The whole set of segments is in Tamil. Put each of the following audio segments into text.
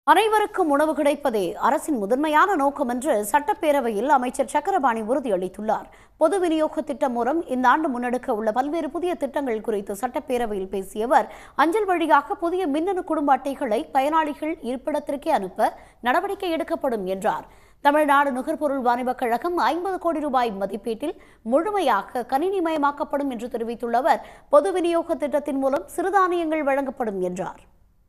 அனைவருக்கும் உணவு கிடைப்பதே அரசின் முதன்மையான நோக்கம் என்று சட்டப்பேரவையில் அமைச்சர் சக்கரபாணி உறுதியளித்துள்ளார் பொது விநியோக திட்டம் மூலம் இந்த ஆண்டு முன்னெடுக்க உள்ள பல்வேறு புதிய திட்டங்கள் குறித்து சட்டப்பேரவையில் பேசிய அவர் அஞ்சல் வழியாக புதிய மின்னணு குடும்ப அட்டைகளை பயனாளிகள் இருப்பிடத்திற்கே அனுப்ப நடவடிக்கை எடுக்கப்படும் என்றார் தமிழ்நாடு நுகர்பொருள் வாணிபக் கழகம் ஐம்பது கோடி ரூபாய் மதிப்பீட்டில் முழுமையாக கணினிமயமாக்கப்படும் என்று தெரிவித்துள்ள அவர் பொது விநியோக திட்டத்தின் மூலம் சிறுதானியங்கள் வழங்கப்படும் என்றார்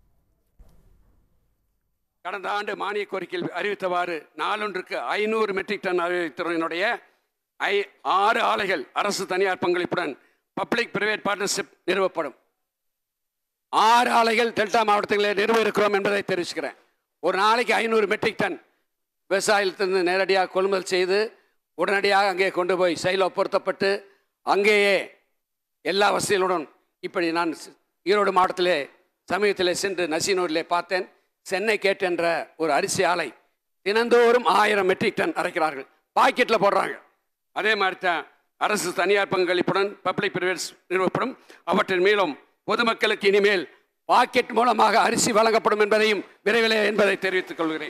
கடந்த ஆண்டு மானிய கோரிக்கையில் அறிவித்தவாறு நாளொன்றுக்கு ஐநூறு மெட்ரிக் டன் அறிவித்துறையினுடைய ஐ ஆறு ஆலைகள் அரசு தனியார் பங்களிப்புடன் பப்ளிக் பிரைவேட் பார்ட்னர்ஷிப் நிறுவப்படும் ஆறு ஆலைகள் டெல்டா மாவட்டங்களில் நிறுவ இருக்கிறோம் என்பதை தெரிவிச்சுக்கிறேன் ஒரு நாளைக்கு ஐநூறு மெட்ரிக் டன் விவசாயத்திலிருந்து நேரடியாக கொள்முதல் செய்து உடனடியாக அங்கே கொண்டு போய் சைலோ பொருத்தப்பட்டு அங்கேயே எல்லா வசதிகளுடன் இப்படி நான் சி- ஈரோடு மாவட்டத்திலே சமீபத்திலே சென்று நசீனூரிலே பார்த்தேன் சென்னை கேட் என்ற ஒரு அரிசி ஆலை தினந்தோறும் ஆயிரம் மெட்ரிக் டன் அரைக்கிறார்கள் பாக்கெட்டில் போடுறாங்க அதே மாதிரி தான் அரசு தனியார் பங்களிப்புடன் பப்ளிக் பிரைவேட்ஸ் நிறுவப்படும் அவற்றின் மேலும் பொதுமக்களுக்கு இனிமேல் பாக்கெட் மூலமாக அரிசி வழங்கப்படும் என்பதையும் விரைவிலே என்பதை தெரிவித்துக் கொள்கிறேன்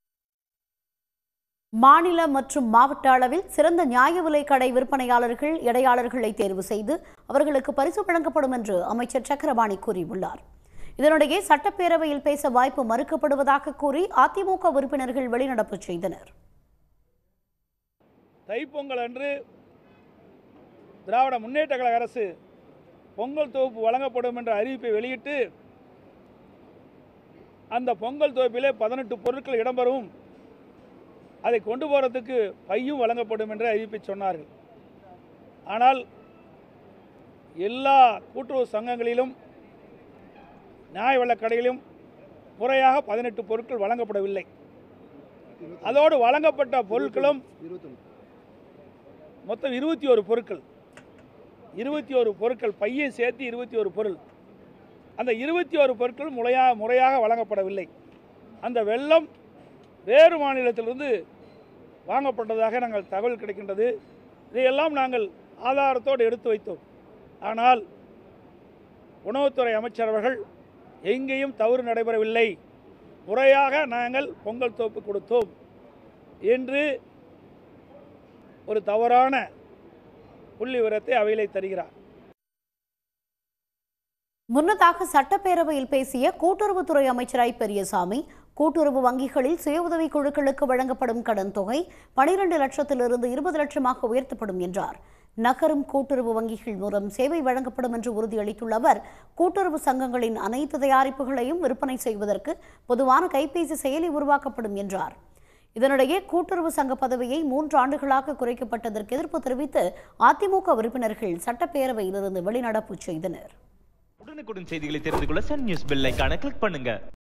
மாநில மற்றும் மாவட்ட அளவில் சிறந்த நியாய விலை கடை விற்பனையாளர்கள் இடையாளர்களை தேர்வு செய்து அவர்களுக்கு பரிசு வழங்கப்படும் என்று அமைச்சர் சக்கரபாணி கூறியுள்ளார் இதனிடையே சட்டப்பேரவையில் பேச வாய்ப்பு மறுக்கப்படுவதாக கூறி அதிமுக உறுப்பினர்கள் வெளிநடப்பு செய்தனர் தைப்பொங்கல் அன்று திராவிட முன்னேற்ற கழக அரசு பொங்கல் தொகுப்பு வழங்கப்படும் என்ற அறிவிப்பை வெளியிட்டு அந்த பொங்கல் தொகுப்பிலே பதினெட்டு பொருட்கள் இடம்பெறும் அதை கொண்டு போகிறதுக்கு பையும் வழங்கப்படும் என்ற அறிவிப்பை சொன்னார்கள் ஆனால் எல்லா கூட்டுறவு சங்கங்களிலும் நியாய விலைக் கடையிலும் முறையாக பதினெட்டு பொருட்கள் வழங்கப்படவில்லை அதோடு வழங்கப்பட்ட பொருட்களும் மொத்தம் இருபத்தி ஒரு பொருட்கள் இருபத்தி ஒரு பொருட்கள் பையை சேர்த்து இருபத்தி ஒரு பொருள் அந்த இருபத்தி ஒரு பொருட்கள் முறையாக முறையாக வழங்கப்படவில்லை அந்த வெள்ளம் வேறு மாநிலத்திலிருந்து வாங்கப்பட்டதாக நாங்கள் தகவல் கிடைக்கின்றது இதையெல்லாம் நாங்கள் ஆதாரத்தோடு எடுத்து வைத்தோம் ஆனால் உணவுத்துறை அமைச்சர் அவர்கள் எங்கேயும் தவறு நடைபெறவில்லை முறையாக நாங்கள் பொங்கல் தோப்பு கொடுத்தோம் என்று ஒரு தவறான புள்ளி விவரத்தை அவையிலே தருகிறார் முன்னதாக சட்டப்பேரவையில் பேசிய கூட்டுறவுத்துறை அமைச்சர் ஐ பெரியசாமி கூட்டுறவு வங்கிகளில் சுய உதவி குழுக்களுக்கு வழங்கப்படும் கடன் தொகை பனிரெண்டு லட்சத்திலிருந்து இருபது லட்சமாக உயர்த்தப்படும் என்றார் நகரும் கூட்டுறவு வங்கிகள் மூலம் சேவை வழங்கப்படும் என்று உறுதியளித்துள்ள அவர் கூட்டுறவு சங்கங்களின் அனைத்து தயாரிப்புகளையும் விற்பனை செய்வதற்கு பொதுவான கைபேசி செயலி உருவாக்கப்படும் என்றார் இதனிடையே கூட்டுறவு சங்க பதவியை மூன்று ஆண்டுகளாக குறைக்கப்பட்டதற்கு எதிர்ப்பு தெரிவித்து அதிமுக உறுப்பினர்கள் சட்டப்பேரவையிலிருந்து வெளிநடப்பு செய்தனர் உடனுக்குடன் செய்திகளை தெரிந்து கொள்ள சன் நியூஸ் பெல் ஐகானை கிளிக் பண்ணுங்க